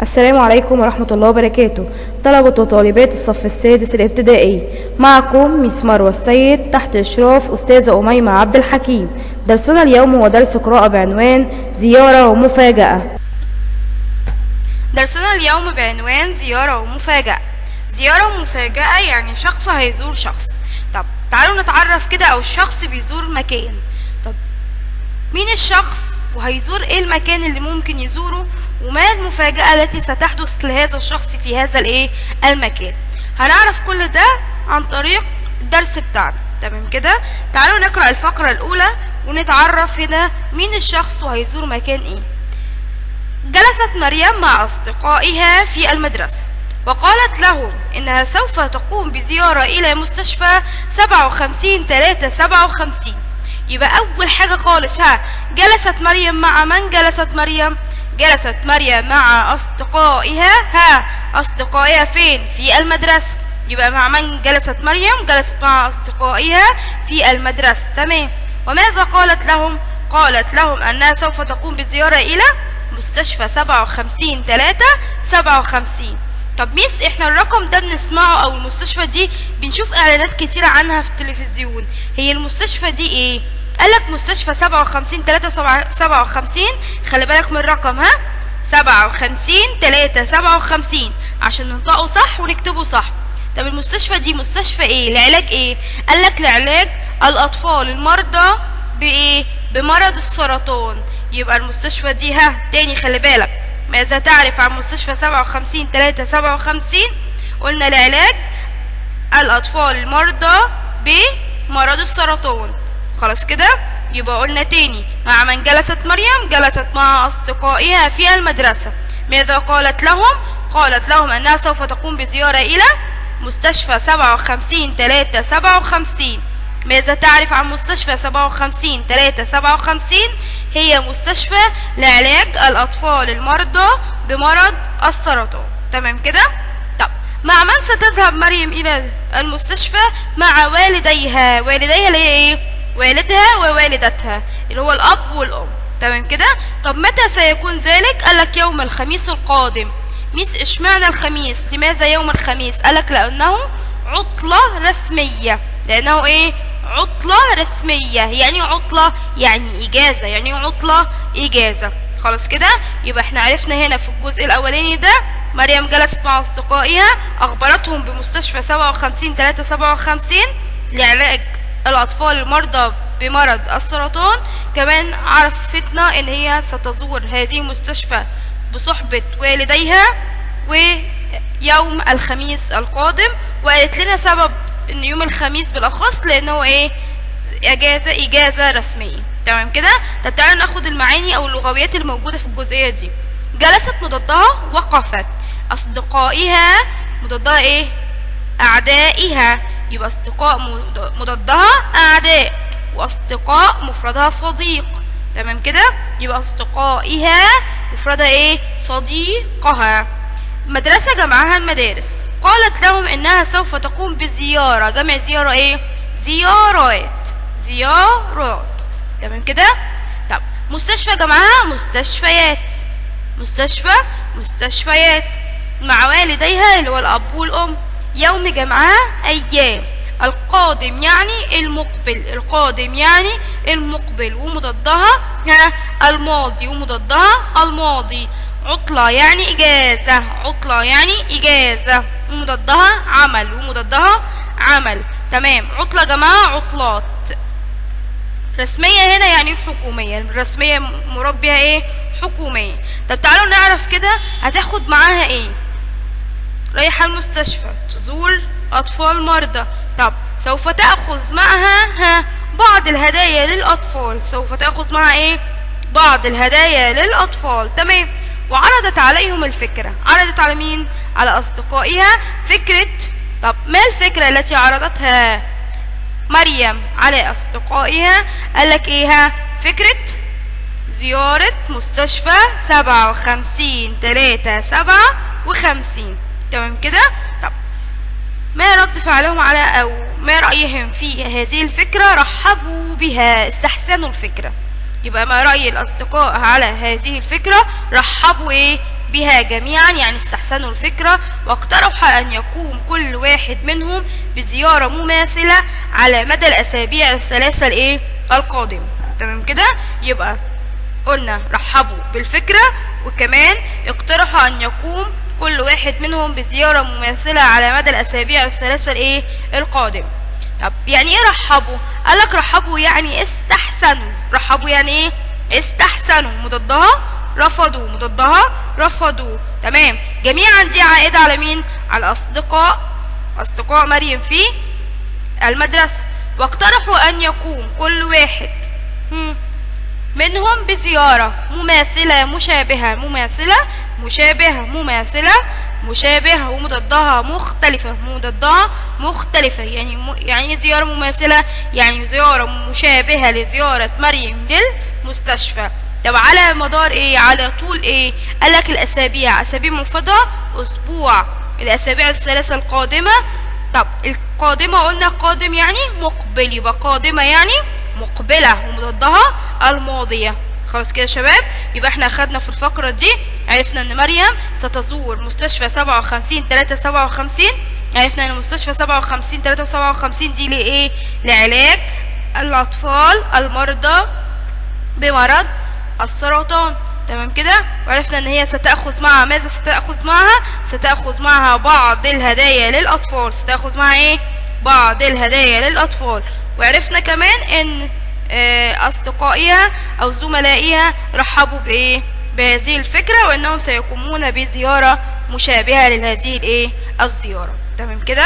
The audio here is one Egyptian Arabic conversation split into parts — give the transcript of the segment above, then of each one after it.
السلام عليكم ورحمة الله وبركاته طلبة وطالبات الصف السادس الابتدائي معكم ميس مروة السيد تحت إشراف أستاذة أميمة عبد الحكيم درسنا اليوم هو درس قراءة بعنوان زيارة ومفاجأة درسنا اليوم بعنوان زيارة ومفاجأة زيارة ومفاجأة يعني شخص هيزور شخص طب تعالوا نتعرف كده أو الشخص بيزور مكان طب مين الشخص وهيزور ايه المكان اللي ممكن يزوره وما المفاجأة التي ستحدث لهذا الشخص في هذا الايه المكان هنعرف كل ده عن طريق الدرس بتاعنا تمام كده تعالوا نقرأ الفقرة الأولى ونتعرف هنا مين الشخص وهيزور مكان ايه جلست مريم مع أصدقائها في المدرسة وقالت لهم إنها سوف تقوم بزيارة إلى مستشفى 57 3 57 يبقى أول حاجة خالص ها جلست مريم مع من جلست مريم جلست مريم مع أصدقائها ها أصدقائها فين في المدرسة يبقى مع من جلست مريم جلست مع أصدقائها في المدرسة تمام وماذا قالت لهم قالت لهم أنها سوف تقوم بزيارة إلى مستشفى 57 3 57 طب ميس احنا الرقم ده بنسمعه او المستشفى دي بنشوف اعلانات كتيرة عنها في التلفزيون هي المستشفى دي ايه قالك مستشفى 57 3 57 خلي بالك من الرقم ها 57 3 57 عشان ننطقه صح ونكتبه صح طب المستشفى دي مستشفى ايه لعلاج ايه قالك لعلاج الاطفال المرضى بايه بمرض السرطان يبقى المستشفى دي ها تاني خلي بالك ماذا تعرف عن مستشفى 57 3 57 قلنا لعلاج الأطفال المرضى بمرض السرطان خلاص كده يبقى قلنا تاني مع من جلست مريم جلست مع أصدقائها في المدرسة ماذا قالت لهم قالت لهم أنها سوف تقوم بزيارة إلى مستشفى 57 3 57 ماذا تعرف عن مستشفى 57 3 57 هي مستشفى لعلاج الأطفال المرضى بمرض السرطان تمام كده طب مع من ستذهب مريم إلى المستشفى مع والديها والديها اللي هي إيه والدها ووالدتها اللي هو الأب والأم تمام كده طب متى سيكون ذلك قالك يوم الخميس القادم ميس اشمعنى الخميس لماذا يوم الخميس قالك لأنه عطلة رسمية لأنه إيه عطلة رسمية يعني عطلة يعني إجازة يعني عطلة إجازة خلاص كده يبقى احنا عرفنا هنا في الجزء الأولاني ده مريم جلست مع أصدقائها أخبرتهم بمستشفى 57 3 57 لعلاج الأطفال المرضى بمرض السرطان كمان عرفتنا إن هي ستزور هذه المستشفى بصحبة والديها ويوم الخميس القادم وقالت لنا سبب ان يوم الخميس بالاخص لانه ايه اجازه اجازه رسميه تمام كده طب تعالوا ناخد المعاني او اللغويات الموجوده في الجزئيه دي جلست مضادها وقفت اصدقائها مضادها ايه اعدائها يبقى اصدقاء مضادها اعداء واصدقاء مفردها صديق تمام كده يبقى اصدقائها مفردها ايه صديقها مدرسة جمعها المدارس قالت لهم انها سوف تقوم بزيارة جمع زيارة ايه زيارات زيارات تمام كده طب مستشفى جمعها مستشفيات مستشفى مستشفيات مع والديها اللي هو الاب والام يوم جمعها ايام القادم يعني المقبل القادم يعني المقبل ومضادها ها الماضي ومضادها الماضي عطلة يعني إجازة عطلة يعني إجازة ومضادها عمل ومضادها عمل تمام عطلة يا جماعة عطلات رسمية هنا يعني حكومية الرسمية مراد بيها ايه حكومية طب تعالوا نعرف كده هتاخد معاها ايه رايحة المستشفى تزور أطفال مرضى طب سوف تأخذ معها ها بعض الهدايا للأطفال سوف تأخذ معها ايه بعض الهدايا للأطفال تمام وعرضت عليهم الفكرة عرضت على مين على أصدقائها فكرة طب ما الفكرة التي عرضتها مريم على أصدقائها قالك إيها فكرة زيارة مستشفى سبعة وخمسين تلاتة سبعة وخمسين تمام كده طب ما رد فعلهم على أو ما رأيهم في هذه الفكرة رحبوا بها استحسنوا الفكرة يبقى ما رأي الأصدقاء على هذه الفكرة رحبوا إيه بها جميعا يعني استحسنوا الفكرة واقترح أن يقوم كل واحد منهم بزيارة مماثلة على مدى الأسابيع الثلاثة الإيه القادمة تمام كده يبقى قلنا رحبوا بالفكرة وكمان اقترحوا أن يقوم كل واحد منهم بزيارة مماثلة على مدى الأسابيع الثلاثة الإيه القادمة طب يعني إيه رحبوا؟ قالك رحبوا يعني استحسنوا رحبوا يعني إيه؟ استحسنوا مضادها رفضوا مضادها رفضوا تمام جميعا دي عائدة على مين؟ على أصدقاء أصدقاء مريم في المدرسة واقترحوا أن يقوم كل واحد هم، منهم بزيارة مماثلة مشابهة مماثلة مشابهة مماثلة مشابهة ومضادها مختلفة مضادها مختلفة يعني م... يعني إيه زيارة مماثلة يعني زيارة مشابهة لزيارة مريم للمستشفى طب على مدار ايه على طول ايه قالك الاسابيع اسابيع مفردة اسبوع الاسابيع الثلاثة القادمة طب القادمة قلنا قادم يعني مقبل يبقى قادمة يعني مقبلة ومضادها الماضية خلاص كده يا شباب يبقى احنا اخدنا في الفقرة دي عرفنا ان مريم ستزور مستشفى سبعة وخمسين تلاتة سبعة وخمسين عرفنا ان مستشفى سبعة وخمسين تلاتة سبعة وخمسين دي لايه لعلاج الاطفال المرضى بمرض السرطان تمام كده وعرفنا ان هي ستأخذ معها ماذا ستأخذ معها ستأخذ معها بعض الهدايا للأطفال ستأخذ معها ايه بعض الهدايا للأطفال وعرفنا كمان ان آه، أصدقائها أو زملائها رحبوا بإيه بهذه الفكرة وأنهم سيقومون بزيارة مشابهة لهذه الإيه الزيارة تمام كده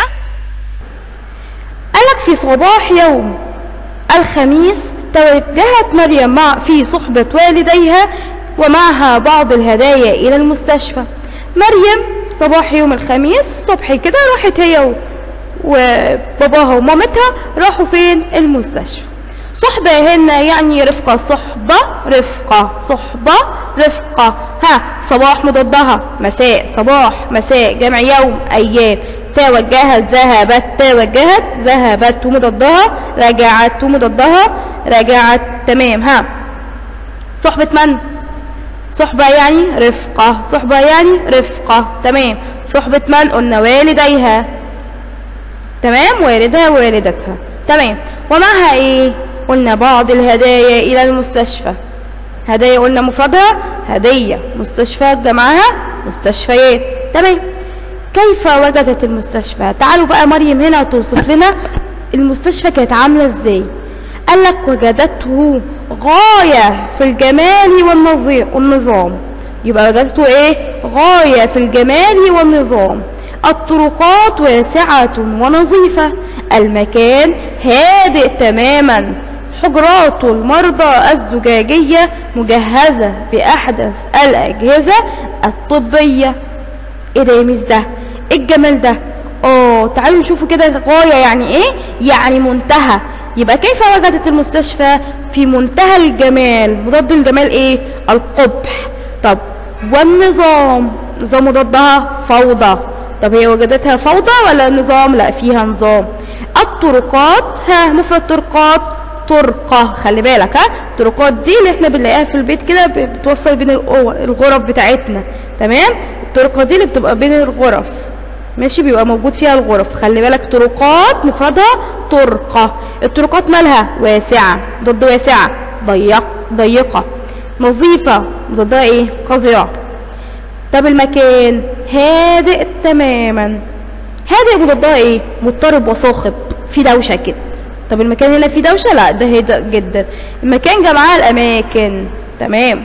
قالك في صباح يوم الخميس توجهت مريم مع في صحبة والديها ومعها بعض الهدايا إلى المستشفى مريم صباح يوم الخميس الصبح كده راحت هي و- وباباها ومامتها راحوا فين المستشفى صحبة هنا يعني رفقة صحبة رفقة صحبة رفقة ها صباح مضادها مساء صباح مساء جمع يوم أيام توجهت ذهبت توجهت ذهبت ومضادها رجعت ومضادها رجعت تمام ها صحبة من؟ صحبة يعني رفقة صحبة يعني رفقة تمام صحبة من؟ قلنا والديها تمام والدها ووالدتها تمام ومعها ايه قلنا بعض الهدايا الى المستشفى هدايا قلنا مفردها هدية مستشفى جمعها مستشفيات تمام كيف وجدت المستشفى تعالوا بقى مريم هنا توصف لنا المستشفى كانت عاملة ازاي قال لك وجدته غاية في الجمال والنظي- والنظام يبقى وجدته ايه غاية في الجمال والنظام الطرقات واسعة ونظيفة المكان هادئ تماما حجرات المرضى الزجاجية مجهزة بأحدث الأجهزة الطبية ايه ده يا ميس ده ايه الجمال ده اه تعالوا نشوفوا كده غاية يعني ايه يعني منتهى يبقى كيف وجدت المستشفى في منتهى الجمال مضاد الجمال ايه القبح طب والنظام نظام مضادها فوضى طب هي وجدتها فوضى ولا نظام لا فيها نظام الطرقات ها مفرد طرقات طرقة خلي بالك ها الطرقات دي اللي احنا بنلاقيها في البيت كده ب- بتوصل بين الأو- الغرف بتاعتنا تمام الطرقة دي اللي بتبقى بين الغرف ماشي بيبقى موجود فيها الغرف خلي بالك طرقات مفردها طرقة الطرقات مالها واسعة ضد واسعة ضيق ضيقة نظيفة ضدها ايه قذرة طب المكان هادئ تماما هادئ مضادها ايه مضطرب وصاخب في دوشه كده طب المكان هنا فيه دوشه لا ده هادئ جدا المكان جمعها الاماكن تمام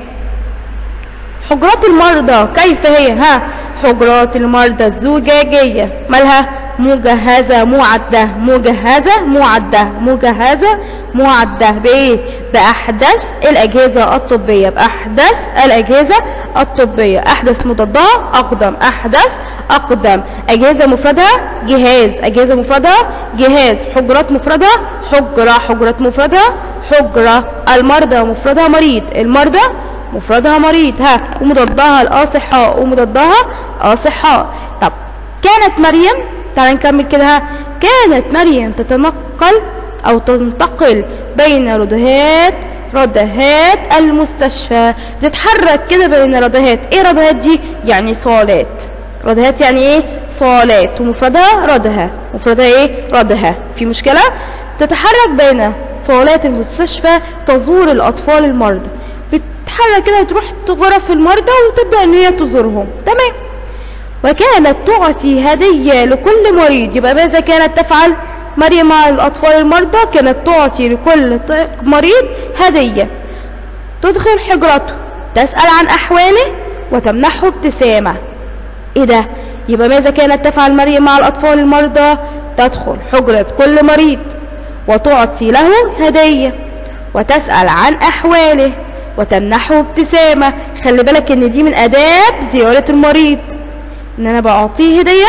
حجرات المرضى كيف هي ها حجرات المرضى الزجاجية مالها مجهزة معدة مجهزة معدة مجهزة معدة بإيه بأحدث الأجهزة الطبية بأحدث الأجهزة الطبية أحدث مضادها أقدم أحدث أقدم أجهزة مفردها جهاز أجهزة مفردها جهاز حجرات مفردها حجرة حجرات مفردها حجرة المرضى مفردها مريض المرضى مفردها مريض ها ومضادها الأصحاء ومضادها أصحاء طب كانت مريم تعال نكمل كده ها كانت مريم تتنقل أو تنتقل بين ردهات ردهات المستشفى بتتحرك كده بين ردهات ايه ردهات دي يعني صالات ردهات يعني ايه صالات ومفردها ردها مفردها ايه ردها في مشكلة تتحرك بين صالات المستشفى تزور الأطفال المرضى بتتحرك كده تروح غرف المرضى وتبدأ إن هي تزورهم تمام وكانت تعطي هدية لكل مريض يبقى ماذا كانت تفعل مريم مع الأطفال المرضى كانت تعطي لكل ط- مريض هدية تدخل حجرته تسأل عن أحواله وتمنحه ابتسامة ايه ده يبقى ماذا كانت تفعل مريم مع الأطفال المرضى تدخل حجرة كل مريض وتعطي له هدية وتسأل عن أحواله وتمنحه ابتسامة خلي بالك ان دي من آداب زيارة المريض ان انا بعطيه هدية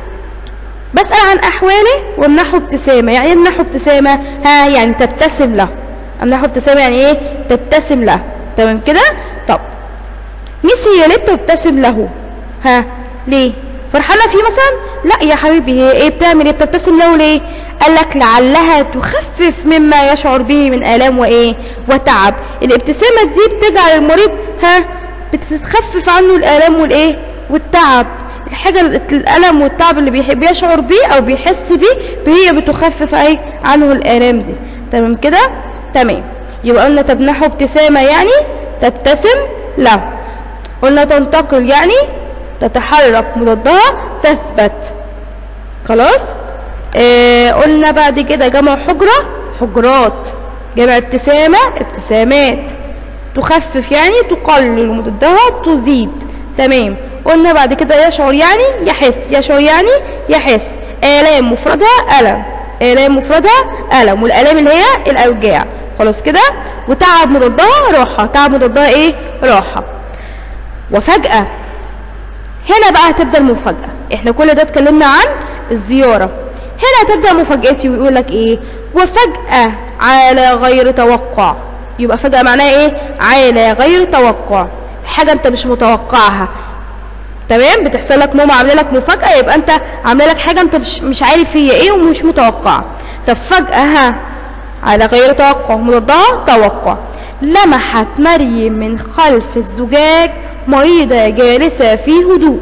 بسأل عن أحواله وامنحه ابتسامة يعني ايه امنحه ابتسامة ها يعني تبتسم له امنحه ابتسامة يعني ايه تبتسم له تمام كده طب ميس هي ليه بتبتسم له ها ليه فرحانة فيه مثلا لا يا حبيبي هي ايه بتعمل ايه بتبتسم له ليه قال لك لعلها تخفف مما يشعر به من آلام وايه وتعب الابتسامة دي بتجعل المريض ها بتتخفف عنه الآلام والايه والتعب الحاجة الألم والتعب اللي بيح- بيشعر بيه أو بيحس بيه هي بتخفف أي عنه الآلام دي تمام كده تمام يبقى قلنا تمنحه ابتسامة يعني تبتسم له قلنا تنتقل يعني تتحرك مضادها تثبت خلاص آه قلنا بعد كده جمع حجرة حجرات جمع ابتسامة ابتسامات تخفف يعني تقلل ومضادها تزيد تمام قلنا بعد كده يشعر يعني يحس يشعر يعني يحس آلام مفردها ألم آلام مفردها ألم والآلام اللي هي الأوجاع خلاص كده وتعب مضادها راحة تعب مضادها ايه راحة وفجأة هنا بقى هتبدأ المفاجأة احنا كل ده اتكلمنا عن الزيارة هنا هتبدأ مفاجأتي ويقول لك ايه وفجأة على غير توقع يبقى فجأة معناها ايه على غير توقع حاجة انت مش متوقعها تمام بتحصل لك ماما عامله لك مفاجأة يبقى انت عامله لك حاجة انت مش مش عارف هي ايه ومش متوقعة طب فجأة ها على غير توقع مضادها توقع لمحت مريم من خلف الزجاج مريضة جالسة في هدوء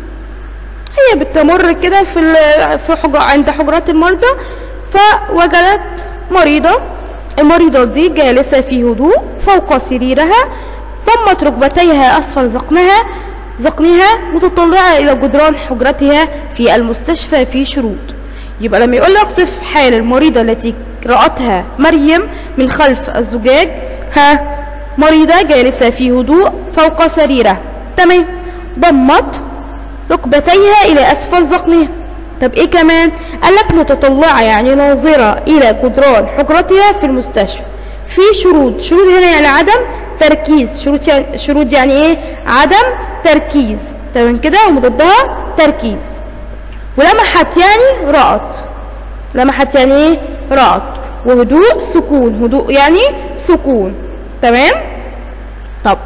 هي بتمر كده في ال- في حجر عند حجرات المرضى فوجدت مريضة المريضة دي جالسة في هدوء فوق سريرها ضمت ركبتيها أسفل ذقنها ذقنها متطلعة إلى جدران حجرتها في المستشفى في شروط يبقى لما يقول لك صف حال المريضة التي رأتها مريم من خلف الزجاج ها مريضة جالسة في هدوء فوق سريرها تمام ضمت ركبتيها إلى أسفل ذقنها طب إيه كمان قال لك متطلعة يعني ناظرة إلى جدران حجرتها في المستشفى في شروط شروط هنا يعني عدم تركيز شروط يعني, شروط يعني إيه عدم تركيز تمام كده ومضادها تركيز ولمحت يعني رأت لمحت يعني ايه رأت وهدوء سكون هدوء يعني سكون تمام طب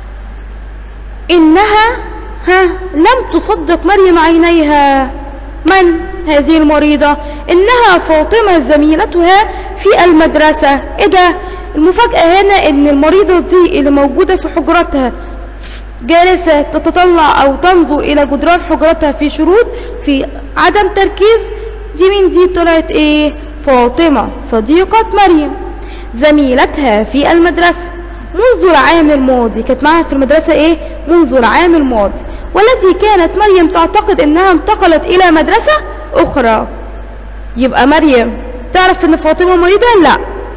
إنها ها لم تصدق مريم عينيها من هذه المريضة إنها فاطمة زميلتها في المدرسة إيه ده المفاجأة هنا إن المريضة دي اللي موجودة في حجرتها جالسة تتطلع أو تنظر إلى جدران حجرتها في شروط في عدم تركيز دي مين دي طلعت إيه فاطمة صديقة مريم زميلتها في المدرسة منذ العام الماضي كانت معاها في المدرسة إيه منذ العام الماضي والتي كانت مريم تعتقد إنها انتقلت إلى مدرسة أخرى يبقى مريم تعرف إن فاطمة مريضة لا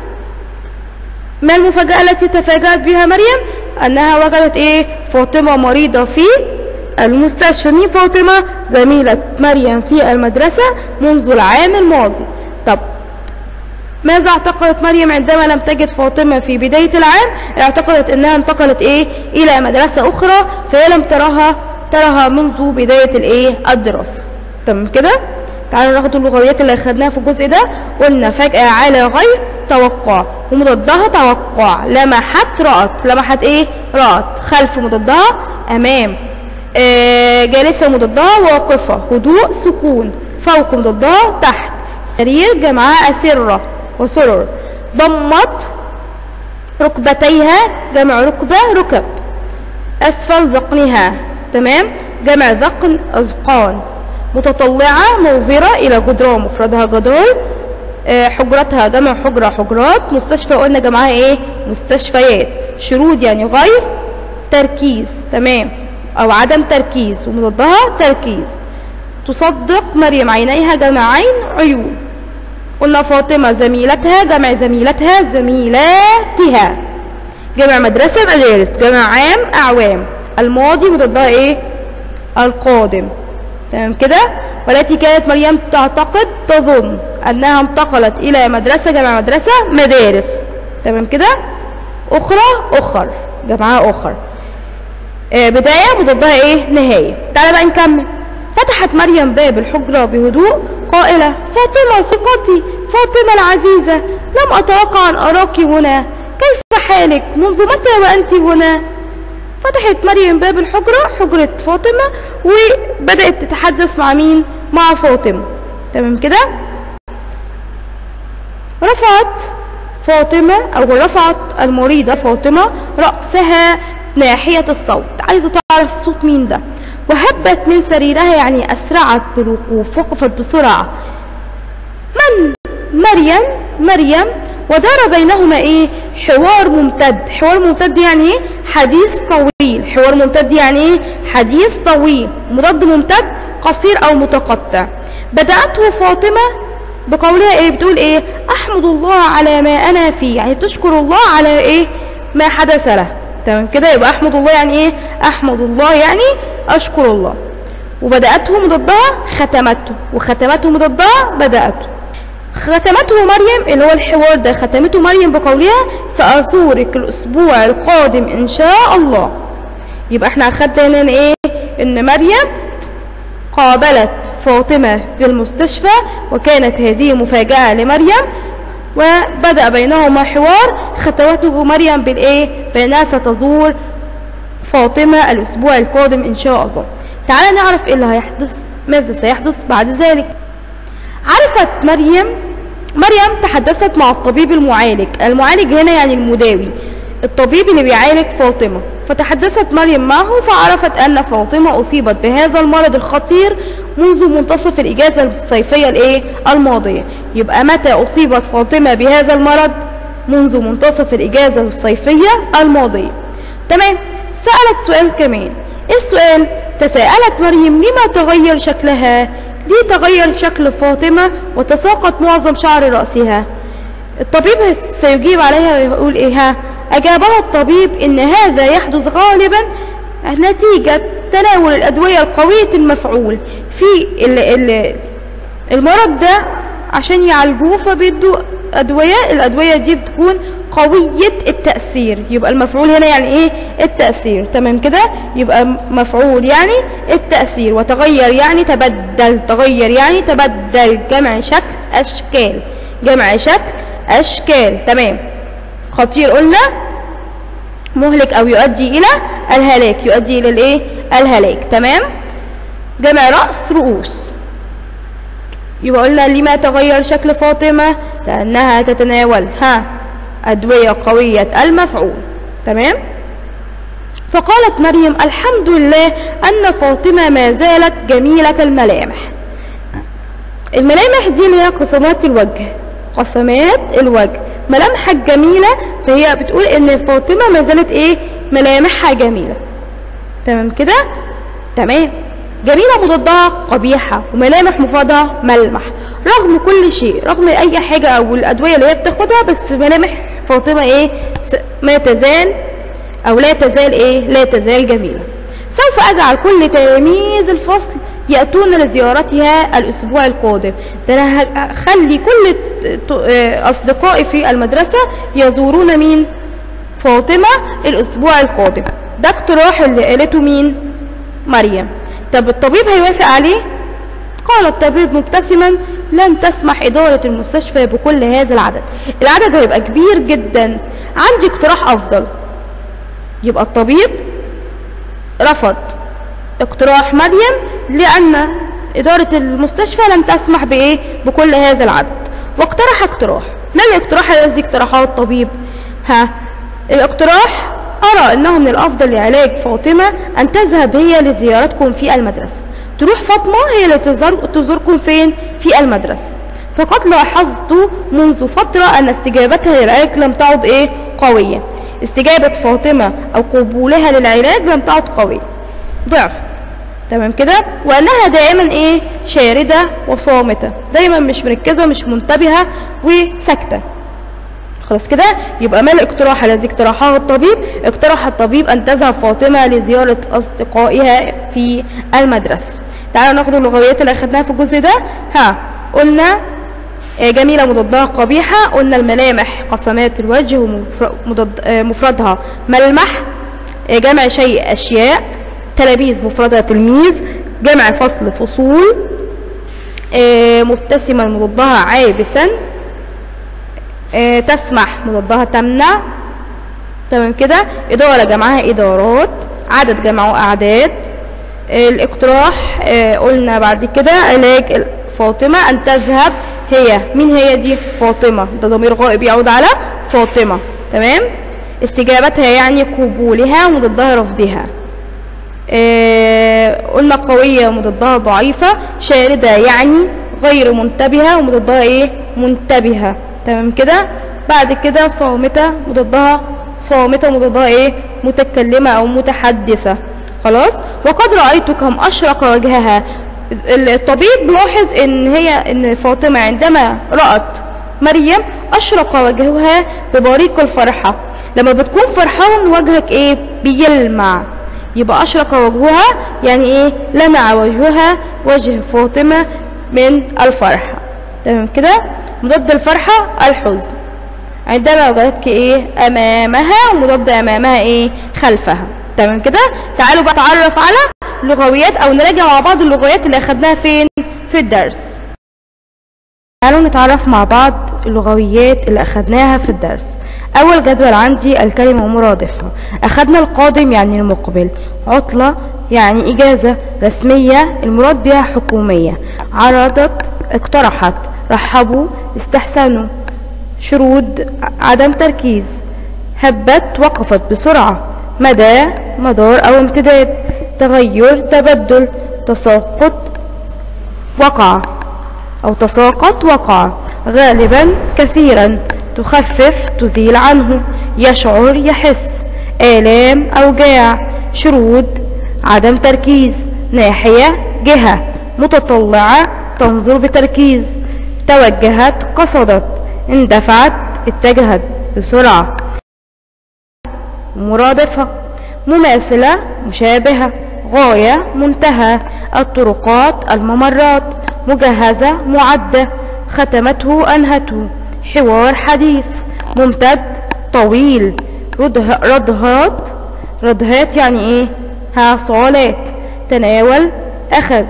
ما المفاجأة التي تفاجأت بها مريم أنها وجدت إيه فاطمة مريضة في المستشفى مين فاطمة زميلة مريم في المدرسة منذ العام الماضي طب ماذا اعتقدت مريم عندما لم تجد فاطمة في بداية العام اعتقدت انها انتقلت ايه الى مدرسة اخرى فهي لم تراها تراها منذ بداية الايه الدراسة تمام كده تعالوا ناخد اللغويات اللي اخدناها في الجزء ده قلنا فجأة على غير توقع ومضادها توقع لمحت رأت لمحت ايه رأت خلف مضادها امام آه جالسة مضادها واقفة هدوء سكون فوق مضادها تحت سرير جمعاء أسرة وسرر ضمت ركبتيها جمع ركبة ركب أسفل ذقنها تمام جمع ذقن أذقان متطلعة موزرة إلى جدران مفردها جدار آه، حجرتها جمع حجرة حجرات مستشفى قلنا جمعها إيه مستشفيات شرود يعني غير تركيز تمام أو عدم تركيز ومضادها تركيز تصدق مريم عينيها جمع عين عيون قلنا فاطمة زميلتها جمع زميلتها زميلاتها جمع مدرسة مدارس جمع عام أعوام الماضي مضادها إيه القادم تمام كده والتي كانت مريم تعتقد تظن أنها انتقلت إلى مدرسة جمع مدرسة مدارس تمام كده أخرى أخر جمعها أخر آه، بداية مضادها إيه نهاية تعالى بقى نكمل فتحت مريم باب الحجرة بهدوء قائلة فاطمة ثقتي فاطمة العزيزة لم أتوقع أن أراك هنا كيف حالك منذ متى وأنت هنا فتحت مريم باب الحجرة حجرة فاطمة وبدأت تتحدث مع مين مع فاطمة تمام كده رفعت فاطمة أو رفعت المريضة فاطمة رأسها ناحية الصوت عايزة تعرف صوت مين ده وهبت من سريرها يعني أسرعت بالوقوف وقفت بسرعة من مريم مريم ودار بينهما ايه حوار ممتد حوار ممتد يعني ايه حديث طويل حوار ممتد يعني ايه حديث طويل مضاد ممتد قصير او متقطع بدأته فاطمة بقولها ايه بتقول ايه احمد الله على ما انا فيه يعني تشكر الله على ايه ما حدث له تمام كده يبقى احمد الله يعني ايه احمد الله يعني اشكر الله وبدأته مضادها ختمته وختمته مضادها بدأته ختمته مريم اللي هو الحوار ده ختمته مريم بقولها سأزورك الأسبوع القادم إن شاء الله يبقى احنا أخدنا هنا إيه إن مريم قابلت فاطمة في المستشفى وكانت هذه مفاجأة لمريم وبدأ بينهما حوار ختمته مريم بالإيه بأنها ستزور فاطمة الأسبوع القادم إن شاء الله تعالى نعرف إيه اللي هيحدث ماذا سيحدث بعد ذلك عرفت مريم مريم تحدثت مع الطبيب المعالج المعالج هنا يعني المداوي الطبيب اللي بيعالج فاطمة فتحدثت مريم معه فعرفت أن فاطمة أصيبت بهذا المرض الخطير منذ منتصف الإجازة الصيفية الإيه؟ الماضية يبقى متى أصيبت فاطمة بهذا المرض منذ منتصف الإجازة الصيفية الماضية تمام سألت سؤال كمان إيه السؤال تساءلت مريم لما تغير شكلها ليه تغير شكل فاطمة وتساقط معظم شعر رأسها الطبيب سيجيب عليها ويقول ايه ها اجابها الطبيب ان هذا يحدث غالبا نتيجة تناول الادوية القوية المفعول في ال ال المرض ده عشان يعالجوه فبيدوا ادوية الادوية دي بتكون قوية التأثير يبقى المفعول هنا يعني ايه التأثير تمام كده يبقى مفعول يعني التأثير وتغير يعني تبدل تغير يعني تبدل جمع شكل اشكال جمع شكل اشكال تمام خطير قلنا مهلك او يؤدي الى الهلاك يؤدي الى الايه الهلاك تمام جمع رأس رؤوس يبقى قلنا لما تغير شكل فاطمة لأنها تتناول ها أدوية قوية المفعول تمام فقالت مريم الحمد لله أن فاطمة ما زالت جميلة الملامح الملامح دي اللي هي قسمات الوجه قسمات الوجه ملامحك جميلة فهي بتقول ان فاطمة ما زالت ايه ملامحها جميلة تمام كده تمام جميلة مضادها قبيحة وملامح مفردها ملمح رغم كل شيء رغم اي حاجة او الادوية اللي هي بتاخدها بس ملامح فاطمة ايه ما تزال او لا تزال ايه لا تزال جميلة سوف اجعل كل تلاميذ الفصل يأتون لزيارتها الأسبوع القادم ده أنا هخلي كل أصدقائي في المدرسة يزورون مين فاطمة الأسبوع القادم ده اقتراح اللي قالته مين مريم طب الطبيب هيوافق عليه قال الطبيب مبتسما لن تسمح إدارة المستشفى بكل هذا العدد العدد هيبقى كبير جدا عندي اقتراح أفضل يبقى الطبيب رفض اقتراح مريم لأن إدارة المستشفى لن تسمح بإيه بكل هذا العدد واقترح اقتراح ما الاقتراح الذي اقترحه الطبيب ها الاقتراح أرى أنه من الأفضل لعلاج فاطمة أن تذهب هي لزيارتكم في المدرسة تروح فاطمة هي اللي تزار تزوركم فين في المدرسة فقد لاحظت منذ فترة أن استجابتها للعلاج لم تعد إيه قوية استجابة فاطمة أو قبولها للعلاج لم تعد قوية ضعف تمام كده وأنها دائما إيه شاردة وصامتة دايما مش مركزة مش منتبهة وساكتة خلاص كده يبقى ما الاقتراح الذي اقترحه الطبيب اقترح الطبيب أن تذهب فاطمة لزيارة أصدقائها في المدرسة تعالوا ناخد اللغويات اللي أخدناها في الجزء ده ها قلنا آه، جميلة مضادها قبيحة قلنا الملامح قسمات الوجه ومفردها ملمح آه، جمع شيء أشياء تلاميذ مفردها تلميذ جمع فصل فصول آه، مبتسما مضادها عابسا آه، تسمح مضادها تمنع تمام كده إدارة جمعها إدارات عدد جمعه أعداد آه، الاقتراح آه، قلنا بعد كده علاج فاطمة أن تذهب هي مين هي دي فاطمة ده ضمير غائب يعود على فاطمة تمام استجابتها يعني قبولها ومضادها رفضها آه قلنا قوية ومضادها ضعيفة شاردة يعني غير منتبهة ومضادها ايه منتبهة تمام كده بعد كده صامتة مضادها صامتة مضادها ايه متكلمة او متحدثة خلاص وقد رأيت كم أشرق وجهها الطبيب لاحظ ان هي ان فاطمة عندما رأت مريم أشرق وجهها ببريق الفرحة لما بتكون فرحان وجهك ايه بيلمع يبقى أشرق وجهها يعني ايه لمع وجهها وجه فاطمة من الفرحة تمام كده مضاد الفرحة الحزن عندما وجدتك ايه امامها ومضاد امامها ايه خلفها تمام كده تعالوا بقى نتعرف على لغويات او نراجع مع بعض اللغويات اللي اخدناها فين في الدرس تعالوا نتعرف مع بعض اللغويات اللي اخدناها في الدرس اول جدول عندي الكلمة ومرادفها اخدنا القادم يعني المقبل عطلة يعني اجازة رسمية المراد بها حكومية عرضت اقترحت رحبوا استحسنوا شرود عدم تركيز هبت وقفت بسرعة مدى مدار أو امتداد تغير تبدل تساقط وقع أو تساقط وقع غالبا كثيرا تخفف تزيل عنه يشعر يحس آلام أوجاع شرود عدم تركيز ناحية جهة متطلعة تنظر بتركيز توجهت قصدت اندفعت اتجهت بسرعة مرادفة مماثلة مشابهة غاية منتهى الطرقات الممرات مجهزة معدة ختمته أنهته حوار حديث ممتد طويل رده ردهات ردهات يعني ايه ها صالات تناول أخذ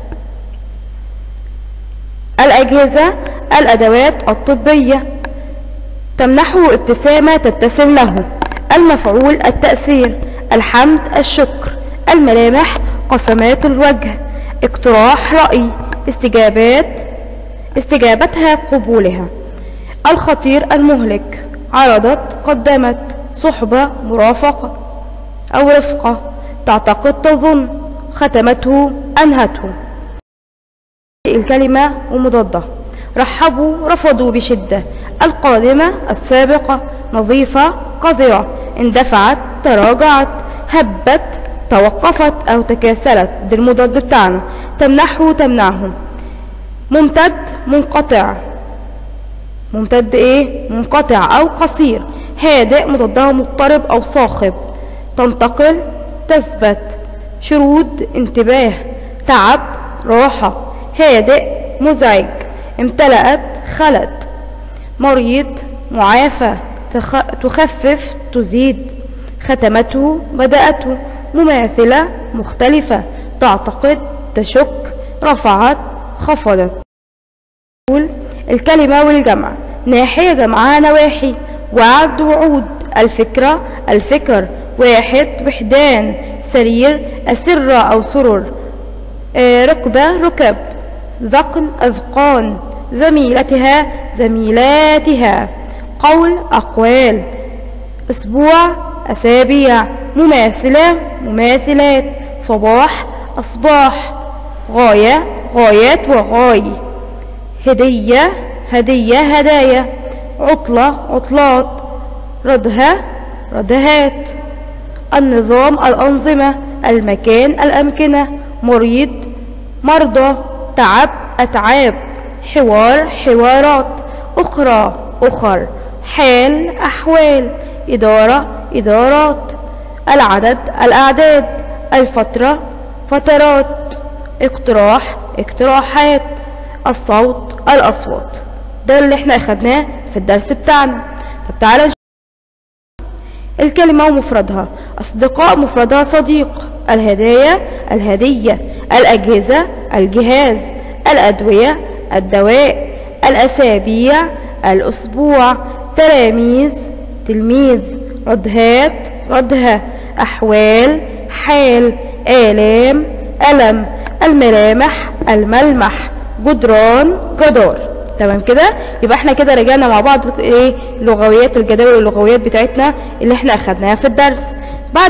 الأجهزة الأدوات الطبية تمنحه ابتسامة تبتسم له المفعول التأثير الحمد الشكر الملامح قسمات الوجه اقتراح رأي استجابات استجابتها قبولها الخطير المهلك عرضت قدمت صحبة مرافقة أو رفقة تعتقد تظن ختمته أنهته الكلمة ومضادها رحبوا رفضوا بشدة القادمة السابقة نظيفة قذرة اندفعت تراجعت هبت توقفت أو تكاسلت ده المضاد بتاعنا تمنحه تمنعه ممتد منقطع ممتد ايه منقطع او قصير هادئ مضادها مضطرب او صاخب تنتقل تثبت شرود انتباه تعب راحة هادئ مزعج امتلأت خلت مريض معافى تخ... تخفف تزيد ختمته بدأته مماثلة مختلفة تعتقد تشك رفعت خفضت الكلمة والجمع ناحية جمعها نواحي وعد وعود الفكرة الفكر واحد وحدان سرير أسرة أو سرر آه ركبة ركب ذقن أذقان زميلتها زميلاتها قول أقوال أسبوع أسابيع مماثلة مماثلات صباح أصباح غاية غايات وغاي هدية هدية هدايا عطلة عطلات ردها ردهات النظام الأنظمة المكان الأمكنة مريض مرضى تعب أتعاب حوار حوارات أخرى أخر حال أحوال إدارة إدارات العدد الأعداد الفترة فترات اقتراح اقتراحات الصوت الأصوات ده اللي احنا أخدناه في الدرس بتاعنا طب تعالى نشوف الكلمة ومفردها أصدقاء مفردها صديق الهدايا الهدية الأجهزة الجهاز الأدوية الدواء الأسابيع الأسبوع تلاميذ تلميذ ردهات ردها أحوال حال آلام ألم الملامح الملمح جدران جدار تمام كده يبقى احنا كده رجعنا مع بعض ايه لغويات الجداول واللغويات بتاعتنا اللي احنا اخدناها في الدرس بعد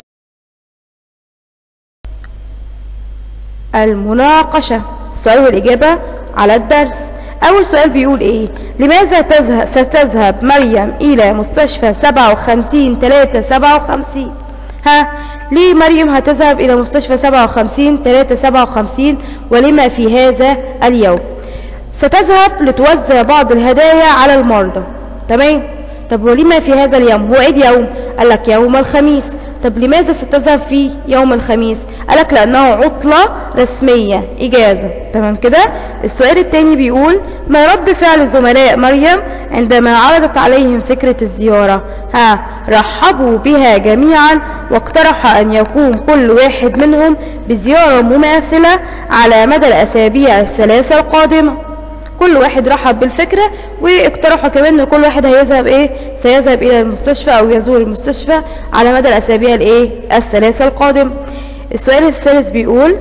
المناقشة السؤال والإجابة على الدرس أول سؤال بيقول إيه لماذا تذهب ستذهب مريم إلى مستشفى 57 3 57 ها ليه مريم هتذهب إلى مستشفى 57 3 57 ولما في هذا اليوم ستذهب لتوزع بعض الهدايا على المرضى تمام طب ولما في هذا اليوم هو ايه يوم قال لك يوم الخميس طب لماذا ستذهب في يوم الخميس قال لك لانه عطلة رسمية اجازة تمام كده السؤال الثاني بيقول ما رد فعل زملاء مريم عندما عرضت عليهم فكرة الزيارة ها رحبوا بها جميعا واقترح ان يقوم كل واحد منهم بزيارة مماثلة على مدى الاسابيع الثلاثة القادمة كل واحد رحب بالفكرة واقترحوا كمان ان كل واحد هيذهب ايه سيذهب الى المستشفى او يزور المستشفى على مدى الاسابيع الايه الثلاثة القادمة السؤال الثالث بيقول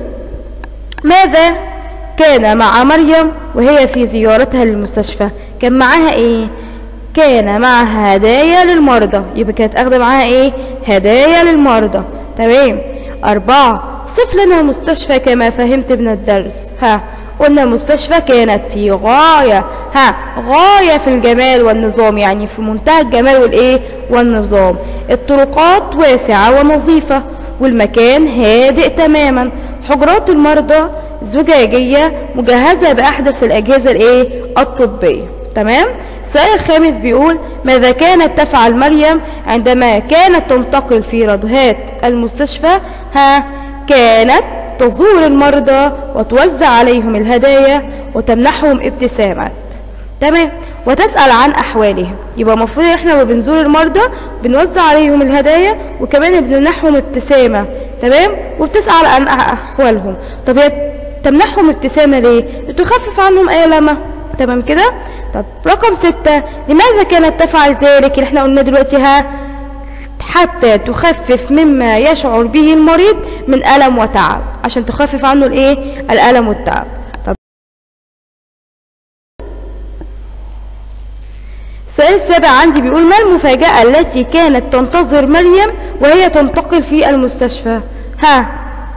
ماذا كان مع مريم وهي في زيارتها للمستشفى كان معاها ايه كان معها هدايا للمرضى يبقى كانت اخده معاها ايه هدايا للمرضى تمام أربعة صف لنا مستشفى كما فهمت من الدرس ها قلنا مستشفى كانت في غاية ها غاية في الجمال والنظام يعني في منتهى الجمال والايه والنظام الطرقات واسعة ونظيفة والمكان هادئ تماما حجرات المرضى زجاجية مجهزة بأحدث الأجهزة الايه الطبية تمام السؤال الخامس بيقول ماذا كانت تفعل مريم عندما كانت تنتقل في ردهات المستشفى ها كانت تزور المرضى وتوزع عليهم الهدايا وتمنحهم ابتسامات تمام وتسأل عن أحوالهم يبقى المفروض احنا لما بنزور المرضى بنوزع عليهم الهدايا وكمان بنمنحهم ابتسامة تمام وبتسأل عن أحوالهم طب هي تمنحهم ابتسامة ليه؟ لتخفف عنهم آلامة تمام كده؟ طب رقم ستة لماذا كانت تفعل ذلك اللي احنا قلنا دلوقتي ها حتى تخفف مما يشعر به المريض من ألم وتعب عشان تخفف عنه الايه الألم والتعب طب السؤال السابع عندي بيقول ما المفاجأة التي كانت تنتظر مريم وهي تنتقل في المستشفى ها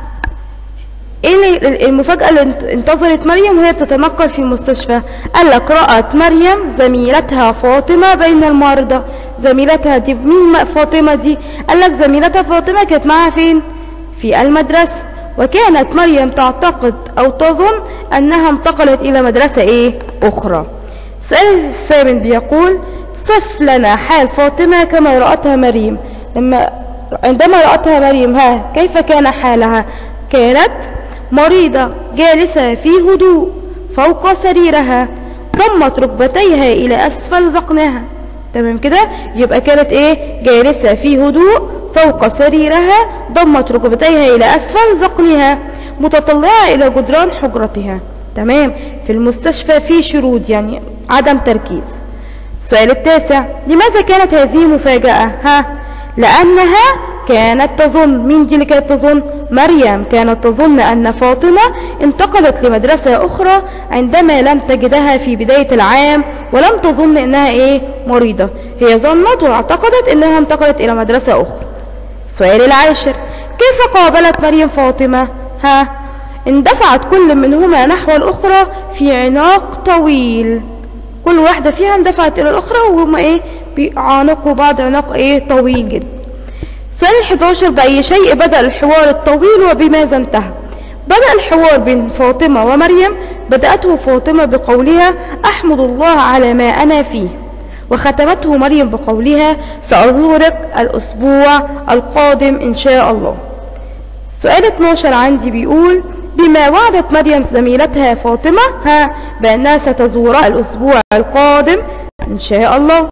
ايه المفاجأة اللي انتظرت مريم وهي بتتنقل في المستشفى قال لك رأت مريم زميلتها فاطمة بين المرضى زميلتها دي مين فاطمة دي قال لك زميلتها فاطمة كانت معاها فين في المدرسة وكانت مريم تعتقد او تظن انها انتقلت الى مدرسة ايه اخرى السؤال الثامن بيقول صف لنا حال فاطمة كما رأتها مريم لما عندما رأتها مريم ها كيف كان حالها كانت مريضة جالسة في هدوء فوق سريرها ضمت ركبتيها إلى أسفل ذقنها تمام كده يبقى كانت إيه جالسة في هدوء فوق سريرها ضمت ركبتيها إلى أسفل ذقنها متطلعة إلى جدران حجرتها تمام في المستشفى في شرود يعني عدم تركيز السؤال التاسع لماذا كانت هذه مفاجأة ها لأنها كانت تظن مين دي اللي كانت تظن مريم كانت تظن أن فاطمة انتقلت لمدرسة أخرى عندما لم تجدها في بداية العام ولم تظن أنها إيه مريضة هي ظنت واعتقدت انها انتقلت الى مدرسة اخرى السؤال العاشر كيف قابلت مريم فاطمة ها اندفعت كل منهما نحو الاخرى في عناق طويل كل واحدة فيها اندفعت الى الاخرى وهما ايه بيعانقوا بعض عناق ايه طويل جدا السؤال الحداشر بأي شيء بدأ الحوار الطويل وبماذا انتهى بدأ الحوار بين فاطمة ومريم بدأته فاطمة بقولها أحمد الله على ما أنا فيه وختمته مريم بقولها سأزورك الأسبوع القادم إن شاء الله سؤال 12 عندي بيقول بما وعدت مريم زميلتها فاطمة ها بأنها ستزورها الأسبوع القادم إن شاء الله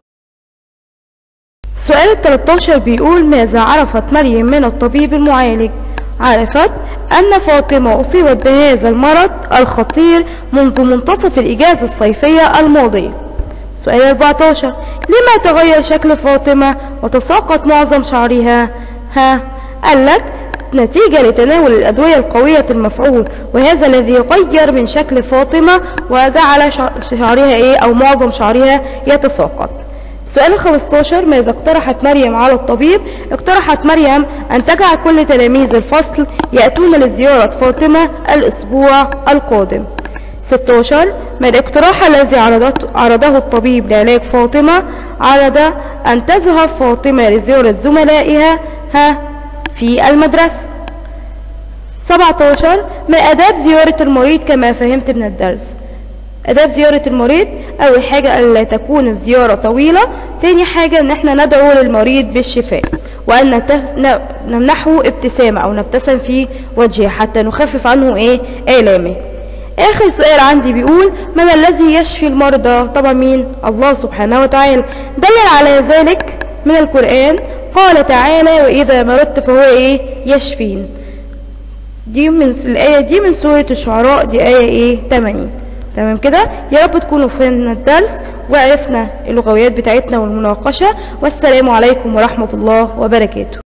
سؤال 13 بيقول ماذا عرفت مريم من الطبيب المعالج عرفت أن فاطمة أصيبت بهذا المرض الخطير منذ منتصف الإجازة الصيفية الماضية سؤال 14 لما تغير شكل فاطمة وتساقط معظم شعرها ها قال لك نتيجة لتناول الأدوية القوية المفعول وهذا الذي غير من شكل فاطمة وجعل شعرها إيه أو معظم شعرها يتساقط سؤال 15 ماذا اقترحت مريم على الطبيب اقترحت مريم أن تجعل كل تلاميذ الفصل يأتون لزيارة فاطمة الأسبوع القادم 16 ما الاقتراح الذي عرضته عرضه الطبيب لعلاج فاطمة عرض أن تذهب فاطمة لزيارة زملائها ها في المدرسة 17 ما آداب زيارة المريض كما فهمت من الدرس آداب زيارة المريض أول حاجة ألا تكون الزيارة طويلة تاني حاجة إن احنا ندعو للمريض بالشفاء وأن نمنحه ابتسامة أو نبتسم في وجهه حتى نخفف عنه إيه آلامه آخر سؤال عندي بيقول من الذي يشفي المرضى طبعا مين الله سبحانه وتعالى دلل على ذلك من القرآن قال تعالى وإذا مرضت فهو إيه يشفين دي من الآية دي من سورة الشعراء دي آية إيه 80 تمام كده يا رب تكونوا فهمنا الدرس وعرفنا اللغويات بتاعتنا والمناقشة والسلام عليكم ورحمة الله وبركاته